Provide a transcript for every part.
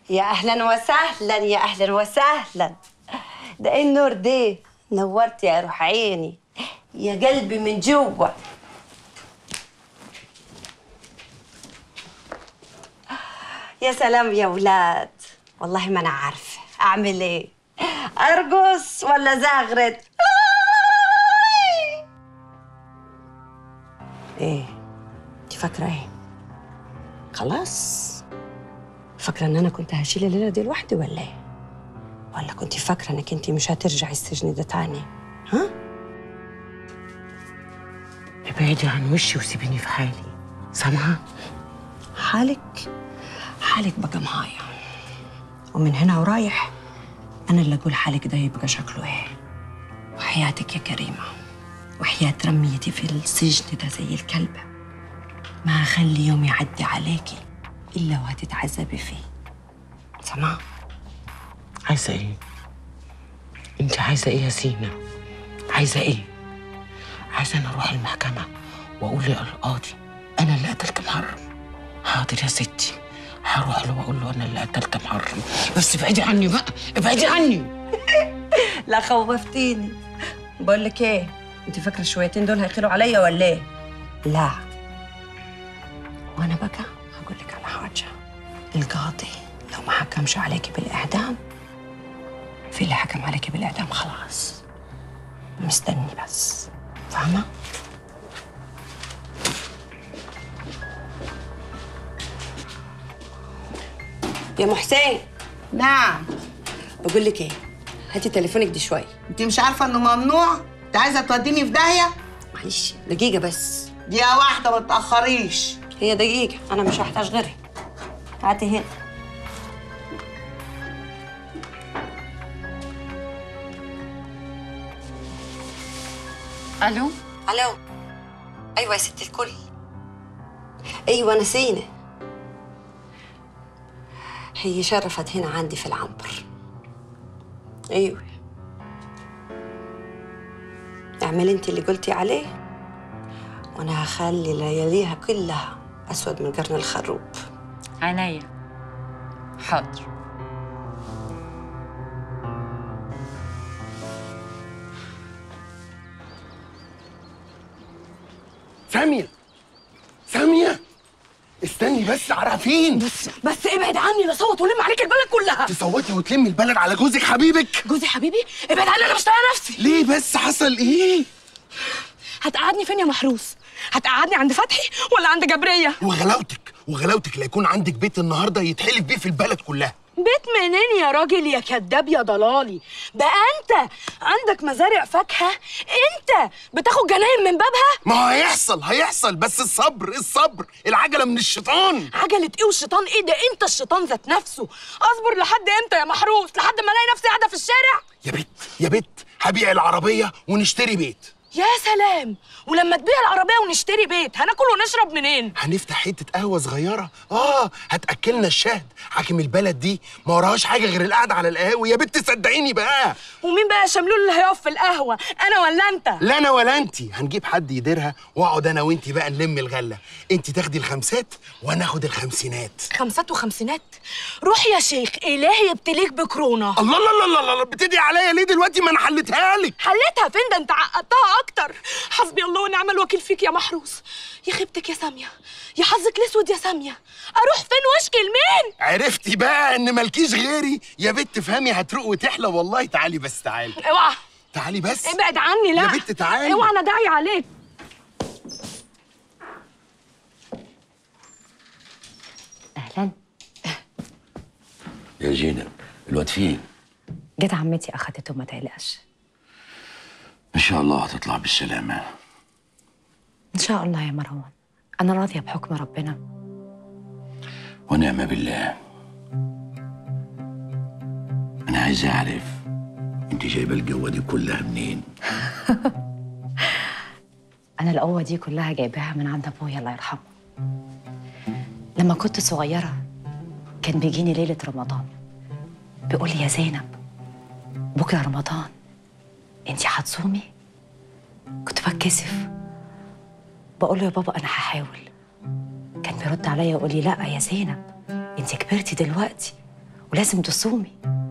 يا اهلا وسهلا يا اهلا وسهلا ده ايه النور ده نورت يا روح عيني يا قلبي من جوه يا سلام يا ولاد والله ما انا عارفه اعمل ايه ارقص ولا زغرت ايه انت فاكره ايه خلاص فاكره ان انا كنت هشيل الليله دي لوحدي ولا ايه ولا كنت فاكره انك انت مش هترجعي السجن ده تاني ها ابعدي عن وشي وسيبيني في حالي سامعه حالك حالك بقى معايا ومن هنا ورايح انا اللي اقول حالك ده يبقى شكله ايه وحياتك يا كريمه وحياه رميتي في السجن ده زي الكلبه ما هخلي يوم يعدي عليكي الا وهتتعذبي فيه سامعه عايزه ايه انت عايزه ايه يا سينا عايزه ايه عايزه انا اروح المحكمه واقول للقاضي انا اللي قتلت محرم حاضر يا ستي هروح له واقول له انا اللي قتلت محرم بس ابعدي عني بقى ابعدي عني لا خوفتيني بقول لك ايه انت فاكره الشويتين دول هيخيلوا عليا ولا ايه لا وانا بقى هقول لك على حاجه القاضي لو ما حكمش عليكي بالاعدام في اللي حكم عليكي بالاعدام خلاص مستني بس فاهمه يا محسن نعم بقول لك ايه هاتي تليفونك دي شويه انت مش عارفه انه ممنوع انت عايزه توديني في داهيه معلش دقيقه بس دقيقه واحده ما تاخريش هي دقيقة أنا مش هحتاج غيرها هاتي هنا الو ألو أيوة يا ست الكل أيوة نسينا هي شرفت هنا عندي في العنبر أيوة اعملي انت اللي قلتي عليه وانا هخلي لياليها كلها اسود من قرن الخروب عينيا حاضر سامية سامية استني بس عرفين بس بس ابعد عني لا صوت ولم عليك البلد كلها تصوتي وتلمي البلد على جوزك حبيبك جوزي حبيبي ابعد عني انا مش طايقه نفسي ليه بس حصل ايه هتقعدني فين يا محروس هتقعدني عند فتحي ولا عند جبريه وغلاوتك وغلاوتك لا يكون عندك بيت النهارده يتحلف بيه في البلد كلها بيت منين يا راجل يا كداب يا ضلالي بقى انت عندك مزارع فاكهه انت بتاخد جناين من بابها ما هو هيحصل هيحصل بس الصبر الصبر العجله من الشيطان عجلة ايه والشيطان ايه ده انت الشيطان ذات نفسه اصبر لحد امتى يا محروس لحد ما الاقي نفسي قاعده في الشارع يا بت يا بت هبيع العربيه ونشتري بيت يا سلام ولما تبيع العربيه ونشتري بيت هناكل ونشرب منين هنفتح حته قهوه صغيره اه هتاكلنا الشهد حاكم البلد دي ما وراهاش حاجه غير القعده على القهاوي يا بت صدقيني بقى ومين بقى شملول اللي هيقف في القهوه انا ولا انت لا انا ولا انت هنجيب حد يديرها واقعد انا وانت بقى نلم الغله انت تاخدي الخمسات وانا اخد الخمسينات خمسات وخمسينات روح يا شيخ الهي يبتليك بكورونا الله الله الله الله الله بتدعي عليا ليه دلوقتي ما انا حلتها لك حليتها فين ده انت عقدتها اكتر حسبي الله ونعم الوكيل فيك يا محروس يا خيبتك يا ساميه يا حظك الاسود يا ساميه اروح فين واشكي لمين عرفتي بقى ان مالكيش غيري يا بت فهمي هتروق وتحلى والله تعالي بس تعالي اوعى تعالي بس ابعد عني لا يا بت تعالي اوعى انا داعي عليك اهلا يا زينب الواد فين؟ جت عمتي اخدته ما تقلقش ان شاء الله هتطلع بالسلامة ان شاء الله يا مروان انا راضيه بحكم ربنا ونعم بالله انا عايز اعرف انت جايبه الجوه دي كلها منين؟ انا القوه دي كلها جايباها من عند ابويا الله يرحمه لما كنت صغيره كان بيجيني ليله رمضان بيقول لي يا زينب بكره رمضان انتي هتصومي كنت بتكسف بقول له يا بابا انا هحاول كان بيرد عليا ويقول لي لا يا زينب انت كبرتي دلوقتي ولازم تصومي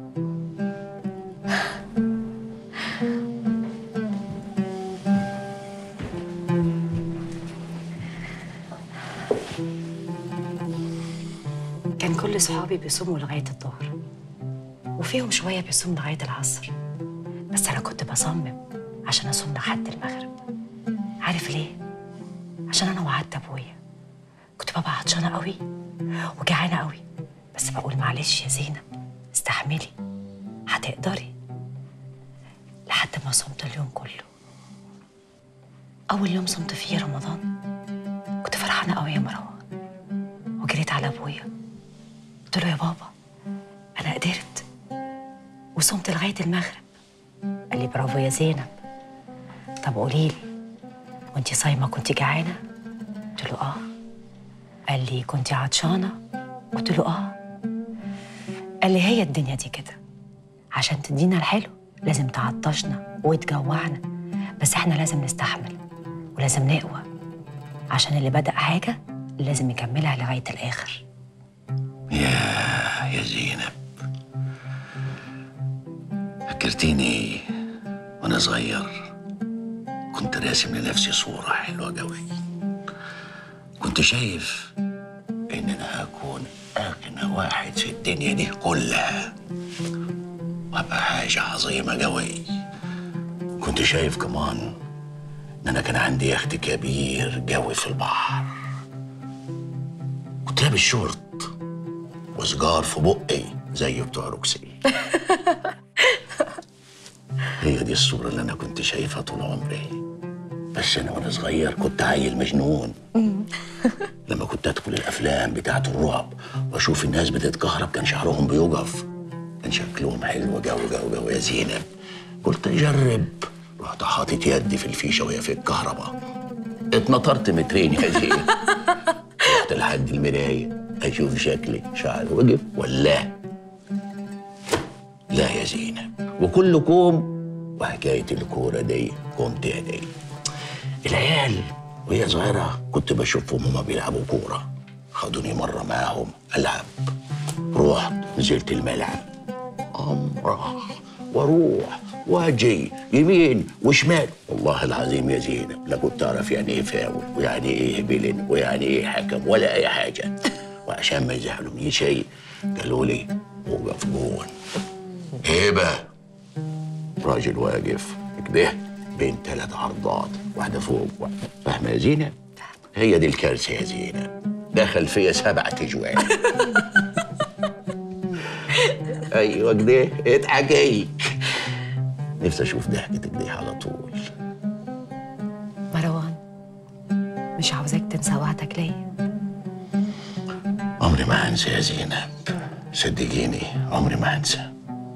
كان كل صحابي بيصوموا لغاية الظهر وفيهم شوية بيصوم لغاية العصر بس أنا كنت بصمم عشان أصوم لحد المغرب عارف ليه؟ عشان أنا وعدت أبويا كنت ببقى عطشانة قوي وجعانة قوي بس بقول معلش يا زينب استحملي هتقدري لحد ما صمت اليوم كله أول يوم صمت فيه رمضان كنت فرحانة قوي يا مروان وجريت على أبويا قلت له يا بابا أنا قدرت وصمت لغاية المغرب قال لي برافو يا زينب طب قولي لي وانتي صايمة كنتي جعانة؟ قلت له آه قال لي كنتي عطشانة؟ قلت له آه قال لي هي الدنيا دي كده عشان تدينا الحلو لازم تعطشنا وتجوعنا بس احنا لازم نستحمل ولازم نقوى عشان اللي بدأ حاجة لازم يكملها لغاية الآخر يا يا زينب فكرتيني وانا صغير كنت راسم لنفسي صورة حلوة قوي كنت شايف ان انا هكون اغنى واحد في الدنيا دي كلها وابقى حاجة عظيمة قوي كنت شايف كمان ان انا كان عندي يخت كبير قوي في البحر كنت لابس شورت وسجار في بقي زي بتوع روكسي هي دي الصورة اللي أنا كنت شايفها طول عمري بس أنا وأنا صغير كنت عيل مجنون لما كنت أدخل الأفلام بتاعت الرعب وأشوف الناس بتتكهرب كان شعرهم بيوقف كان شكلهم حلو جو جو جو يا زينب قلت أجرب رحت حاطط يدي في الفيشة وهي في الكهرباء اتنطرت مترين يا زينب رحت لحد المراية أشوف شكلي شعري وقف ولا لا يا زينب وكل كوم وحكاية الكورة دي كوم تاني العيال وهي صغيرة كنت بشوفهم هما بيلعبوا كورة خدوني مرة معاهم ألعب رحت نزلت الملعب أمرح واروح واجي يمين وشمال والله العظيم يا زينب لا كنت اعرف يعني ايه فاول ويعني ايه بلن ويعني ايه حكم ولا اي حاجه وعشان ما يزعلونيش شيء قالوا لي وقف جون هبه راجل واقف كده بين ثلاث عرضات واحده فوق واحده فاهمه يا زينب هي دي الكارثه يا زينب دخل فيا سبع تجوان ايوه كده اضحكي نفسي اشوف ضحكتك دي على طول مروان مش عاوزاك تنسى وعدك ليا عمري ما هنسى يا زينب صدقيني عمري ما هنسى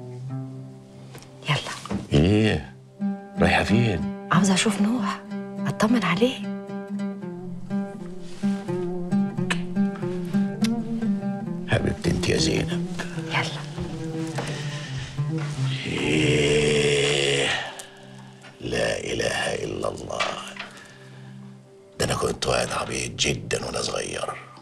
يلا ايه رايحه فين عاوزة أشوف نوح أطمن عليه حبيبتي انت يا زينب يلا إيه لا إله إلا الله ده أنا كنت واد عبيط جدا وأنا صغير